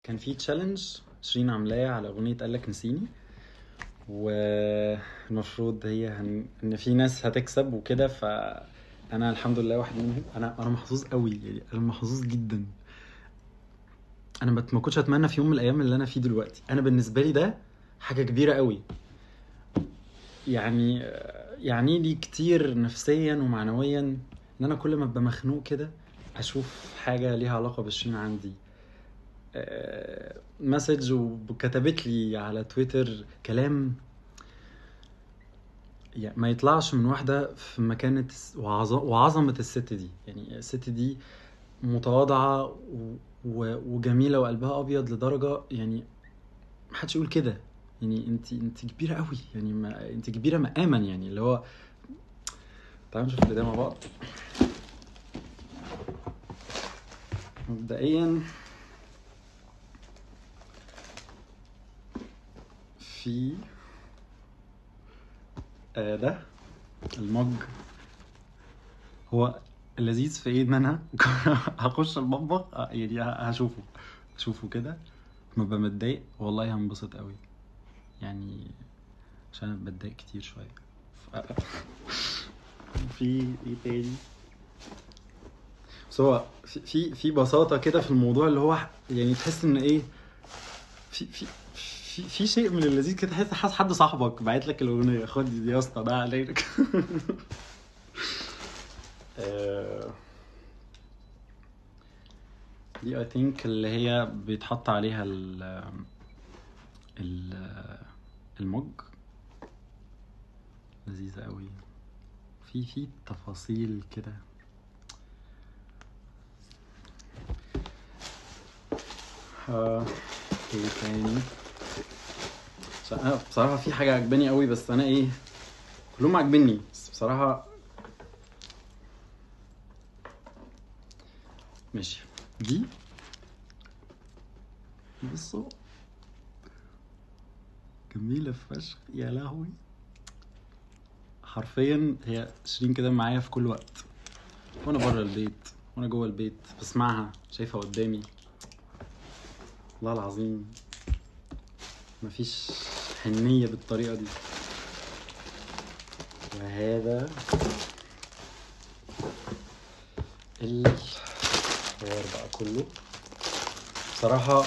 كان في تشالنج شيرين عاملاه على اغنيه قالك نسيني والمفروض هي هن... ان في ناس هتكسب وكده فانا الحمد لله واحد منهم انا انا محظوظ قوي يعني انا محظوظ جدا انا ما ما كنتش اتمنى في يوم من الايام اللي انا فيه دلوقتي انا بالنسبه لي ده حاجه كبيره قوي يعني يعني لي كتير نفسيا ومعنويا ان انا كل ما ابقى مخنوق كده اشوف حاجه ليها علاقه بالشين عندي آه، مسج وكتبت لي على تويتر كلام يعني ما يطلعش من واحدة في مكانة وعظ- وعظمة الست دي يعني الست دي متواضعة و- و- وجميلة وقلبها أبيض لدرجة يعني محدش يقول كده يعني انت انت كبيرة قوي يعني ما انت كبيرة مقاما يعني اللي هو تعالوا نشوف اللي ده مع بعض مبدئيا في آه ده المج هو اللذيذ في ايه ان انا هخش المطبخ آه، يعني ه- هشوفه هشوفه كده ما ابقى متضايق والله هنبسط قوي يعني عشان انا بتضايق كتير شويه ف... في ايه تاني بس هو في في في بساطه كده في الموضوع اللي هو يعني تحس ان ايه في في في في شيء من اللذيذ كده تحس حاسس حد صاحبك باعت لك الاغنيه خد دي يا اسطى ده عليك آه، دي اي ثينك اللي هي بيتحط عليها ال ال المج لذيذة قوي في في تفاصيل كده آه، ايه تاني عشان انا بصراحة في حاجة عجباني قوي بس انا ايه كلهم عاجبني بس بصراحة ماشي دي بصوا جميلة فشخ يا لهوي حرفيا هي شيرين كده معايا في كل وقت وانا بره البيت وانا جوه البيت بسمعها شايفها قدامي والله العظيم مفيش حنية بالطريقة دي وهذا الحوار بقى كله بصراحة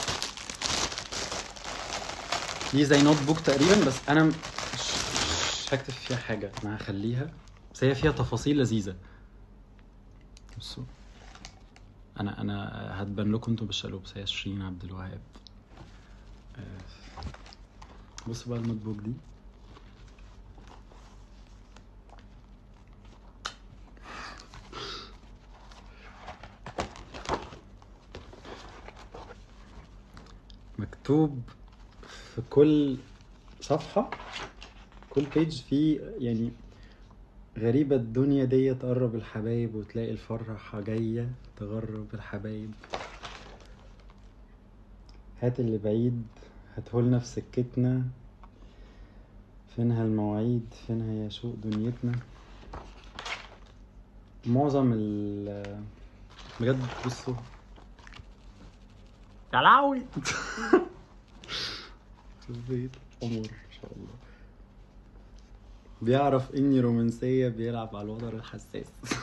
دي زي نوت بوك تقريبا بس انا مش مش هكتب فيها حاجة انا هخليها بس هي فيها تفاصيل لذيذة بصوا انا انا هتبان لكم انتوا بالشقلوب بس هي شيرين عبد الوهاب آه، بصوا بقى النوت بوك دي مكتوب في كل صفحة كل بيج فيه يعني غريبة الدنيا دي تقرب الحبايب وتلاقي الفرحة جاية تغرب الحبايب هات اللي بعيد هاتهولنا في سكتنا فينها المواعيد فينها يا شوق دنيتنا معظم ال بجد بصوا يا لهوي بيت قمر ما شاء الله بيعرف اني رومانسيه بيلعب على الوتر الحساس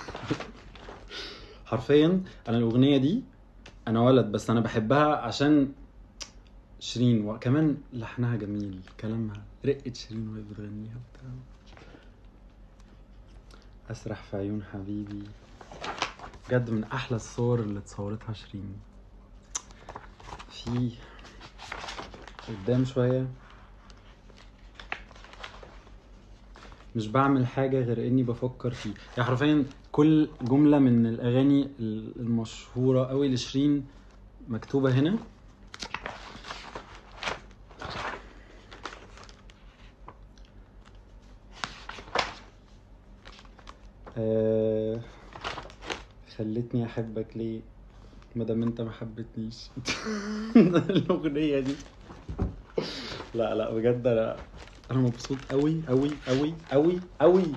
حرفيا انا الاغنيه دي انا ولد بس انا بحبها عشان شيرين وكمان لحنها جميل كلامها رقة شيرين وهي بتغنيها وبتاع اسرح في عيون حبيبي بجد من احلى الصور اللي اتصورتها شيرين في قدام شوية مش بعمل حاجة غير اني بفكر فيه يعني حرفيا كل جملة من الاغاني المشهورة قوي لشيرين مكتوبة هنا آه خلتني احبك ليه مادام انت ما حبتنيش الاغنيه دي لا لا بجد انا انا مبسوط قوي قوي قوي قوي قوي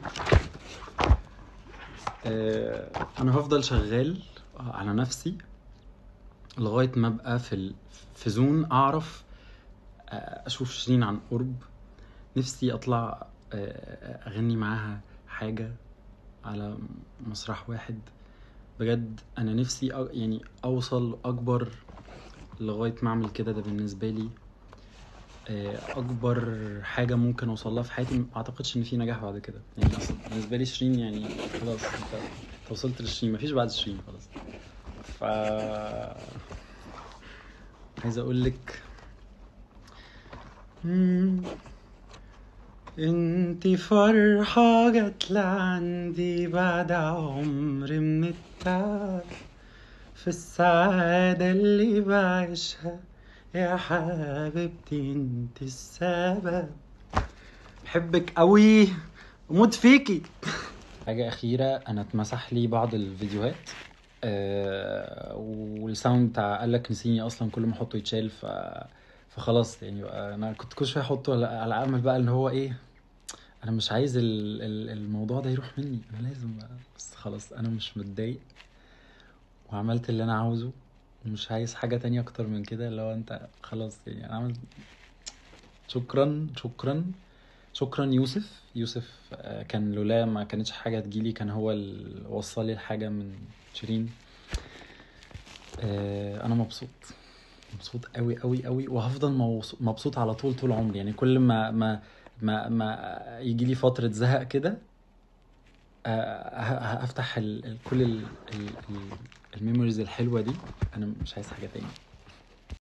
آه انا هفضل شغال على نفسي لغايه ما ابقى في ال... في زون اعرف آه، اشوف شيرين عن قرب نفسي اطلع آه، اغني معاها حاجه على مسرح واحد بجد انا نفسي أ... يعني اوصل اكبر لغايه ما اعمل كده ده بالنسبه لي آه، اكبر حاجه ممكن اوصل لها في حياتي ما اعتقدش ان في نجاح بعد كده يعني اصلا بالنسبه لي شيرين يعني خلاص انت أنت وصلت لشيرين مفيش بعد شيرين خلاص ف عايز اقول لك مم. انتي فرحة جت لعندي بعد عمر من التعب في السعادة اللي بعيشها يا حبيبتي انت السبب بحبك قوي اموت فيكي حاجة أخيرة أنا اتمسح لي بعض الفيديوهات آه والساوند بتاع قالك نسيني أصلا كل ما أحطه يتشال ف... فخلاص يعني بقى أنا كنت كل شوية أحطه على على أمل بقى اللي هو إيه أنا مش عايز ال... ال- الموضوع ده يروح مني أنا لازم بقى. بس خلاص أنا مش متضايق وعملت اللي أنا عاوزه ومش عايز حاجة تانية أكتر من كده اللي هو أنت خلاص يعني أنا عملت شكرا شكرا شكرا يوسف يوسف آه، كان لولا ما كانتش حاجة تجيلي كان هو اللي وصل لي الحاجة من شيرين آه، أنا مبسوط مبسوط قوي قوي قوي وهفضل موص- مبسوط على طول طول عمري يعني كل ما ما ما ما يجي لي فترة زهق كده آه، ه- ه- هفتح ال- ال- كل ال- ال- ال- الميموريز الحلوة دي أنا مش عايز حاجة تاني